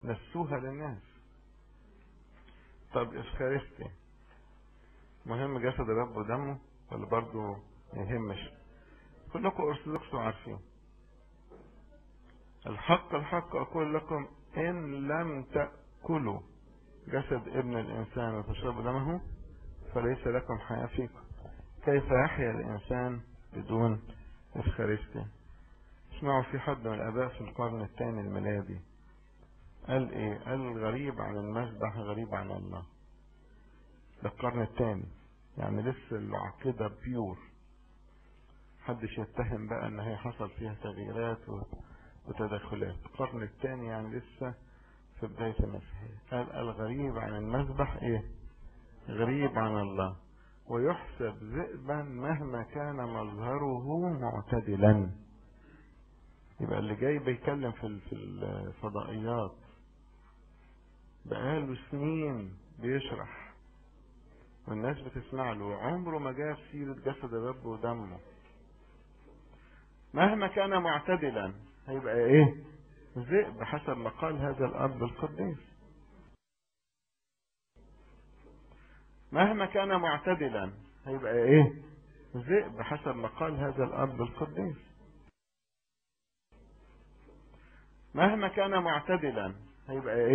نسوها للناس طب افخارستي مهم جسد الرب ودمه ولا برضه ما يهمش كلكم ارثوذكس وعارفين الحق الحق اقول لكم ان لم تاكلوا جسد ابن الانسان وتشربوا دمه فليس لكم حياه فيكم كيف يحيا الانسان بدون افخارستيا اسمعوا في حد من الاباء في القرن الثاني الميلادي قال ايه قال الغريب عن المذبح غريب عن الله ده القرن الثاني يعني لسه العقيدة بيور محدش يتهم بقى ان هي حصل فيها تغييرات وتدخلات القرن الثاني يعني لسه في بداية المسيحية قال الغريب عن المذبح ايه غريب عن الله ويحسب ذئبا مهما كان مظهره معتدلا يبقى اللي جاي بيتكلم في في الفضائيات بقاله سنين بيشرح والناس بتسمع له عمره ما جاب سيرة جسد الرب ودمه مهما كان معتدلا هيبقى ايه ذئب حسب ما قال هذا الاب القديس مهما كان معتدلا هيبقى ايه ذئب حسب ما قال هذا الاب القديس مهما كان معتدلا هيبقى ايه